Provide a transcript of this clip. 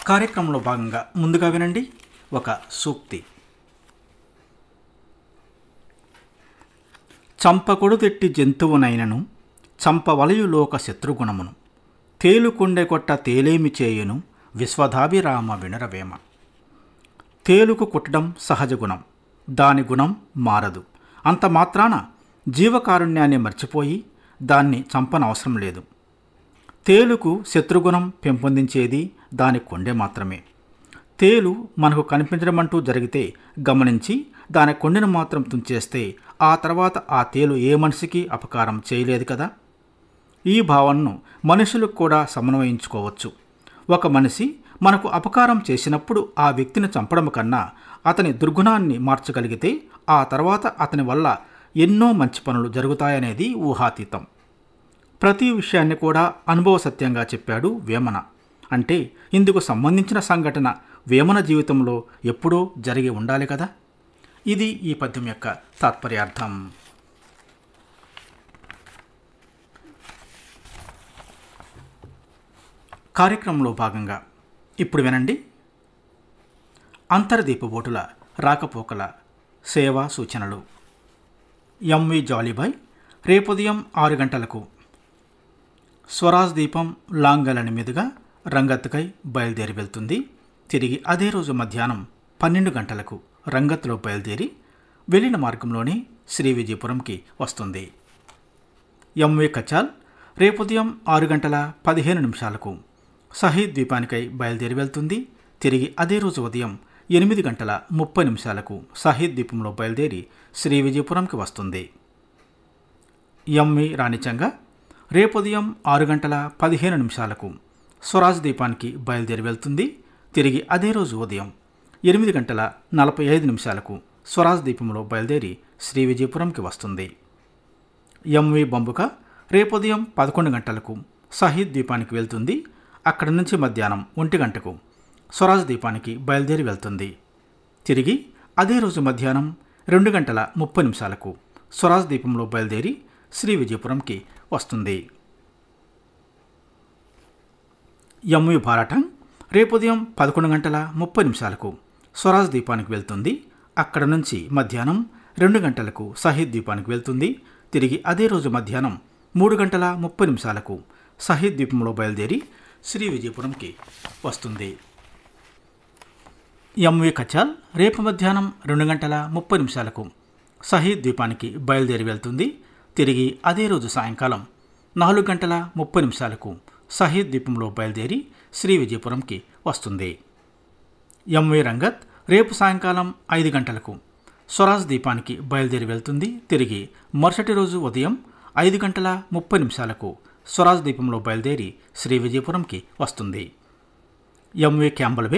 కార్యక్రమంలో భాగంగా ముందుగా వినండి ఒక సూక్తి చంపకొడు తెట్టి జంతువునైనను చంపవలయులోక శత్రుగుణమును తేలుకొండె కొట్ట తేలేమి చేయును విశ్వధాభిరామ వినరవేమ తేలుకు కుట్టడం సహజ గుణం దాని గుణం మారదు అంత మాత్రాన జీవకారుణ్యాన్ని మర్చిపోయి దాన్ని చంపనవసరం లేదు తేలుకు శత్రుగుణం పెంపొందించేది దాని కొండె మాత్రమే తేలు మనకు కనిపించడం అంటూ జరిగితే గమనించి దాని కొండెను మాత్రం తుంచేస్తే ఆ తర్వాత ఆ తేలు ఏ మనిషికి అపకారం చేయలేదు కదా ఈ భావనను మనుషులకు కూడా సమన్వయించుకోవచ్చు ఒక మనిషి మనకు అపకారం చేసినప్పుడు ఆ వ్యక్తిని చంపడం కన్నా అతని దుర్గుణాన్ని మార్చగలిగితే ఆ తర్వాత అతని వల్ల ఎన్నో మంచి పనులు జరుగుతాయనేది ఊహాతీతం ప్రతి విషయాన్ని కూడా అనుభవ సత్యంగా చెప్పాడు వేమన అంటే ఇందుకు సంబంధించిన సంఘటన వేమన జీవితంలో ఎప్పుడో జరిగి ఉండాలి కదా ఇది ఈ పద్యం యొక్క తాత్పర్యార్థం కార్యక్రమంలో భాగంగా ఇప్పుడు వినండి అంతర్దీపబోటుల రాకపోకల సేవా సూచనలు ఎంవి జాలీబాయ్ రేపు ఉదయం ఆరు గంటలకు స్వరాజ్ దీపం లాంగలని మీదుగా రంగత్కై బయలుదేరి వెళ్తుంది తిరిగి అదే రోజు మధ్యాహ్నం పన్నెండు గంటలకు రంగత్లో బయలుదేరి వెళ్ళిన మార్గంలోనే శ్రీ విజయపురంకి వస్తుంది ఎంవి కచాల్ రేపు ఉదయం ఆరు గంటల పదిహేను నిమిషాలకు సహీద్ ద్వీపానికై బయలుదేరి వెళ్తుంది తిరిగి అదే రోజు ఉదయం ఎనిమిది గంటల ముప్పై నిమిషాలకు సహీద్ ద్వీపంలో బయలుదేరి శ్రీ విజయపురంకి వస్తుంది ఎంవి రాణిచంగా రేపు ఉదయం ఆరు గంటల పదిహేను నిమిషాలకు స్వరాజ్ ద్వీపానికి బయలుదేరి వెళ్తుంది తిరిగి అదే రోజు ఉదయం ఎనిమిది గంటల నలభై ఐదు నిమిషాలకు స్వరాజ్ ద్వీపంలో బయలుదేరి శ్రీ విజయపురంకి వస్తుంది ఎంవి బంబుక రేపు ఉదయం పదకొండు గంటలకు సహీద్ ద్వీపానికి వెళ్తుంది అక్కడి నుంచి మధ్యాహ్నం ఒంటి గంటకు స్వరాజ్ ద్వీపానికి బయలుదేరి వెళ్తుంది తిరిగి అదే రోజు మధ్యాహ్నం రెండు గంటల ముప్పై నిమిషాలకు స్వరాజ్ ద్వీపంలో బయలుదేరి శ్రీ విజయపురంకి వస్తుంది ఎంవి భారాటం రేపు ఉదయం పదకొండు గంటల ముప్పై నిమిషాలకు స్వరాజ్ ద్వీపానికి వెళ్తుంది అక్కడ నుంచి మధ్యాహ్నం రెండు గంటలకు సహీద్ ద్వీపానికి వెళ్తుంది తిరిగి అదే రోజు మధ్యాహ్నం మూడు గంటల ముప్పై నిమిషాలకు సహీద్ ద్వీపంలో బయలుదేరి శ్రీ విజయపురంకి వస్తుంది ఎంవి కచాల్ రేపు మధ్యాహ్నం రెండు గంటల ముప్పై నిమిషాలకు సహీద్ ద్వీపానికి బయలుదేరి వెళ్తుంది తిరిగి అదే రోజు సాయంకాలం నాలుగు గంటల ముప్పై నిమిషాలకు సహీద్ ద్వీపంలో బయలుదేరి శ్రీ విజయపురంకి వస్తుంది ఎంవి రంగత్ రేపు సాయంకాలం ఐదు గంటలకు స్వరాజ్ ద్వీపానికి బయలుదేరి వెళ్తుంది తిరిగి మరుసటి రోజు ఉదయం ఐదు గంటల ముప్పై నిమిషాలకు స్వరాజ్ ద్వీపంలో బయలుదేరి శ్రీ విజయపురంకి వస్తుంది ఎంవి క్యాంబల్వే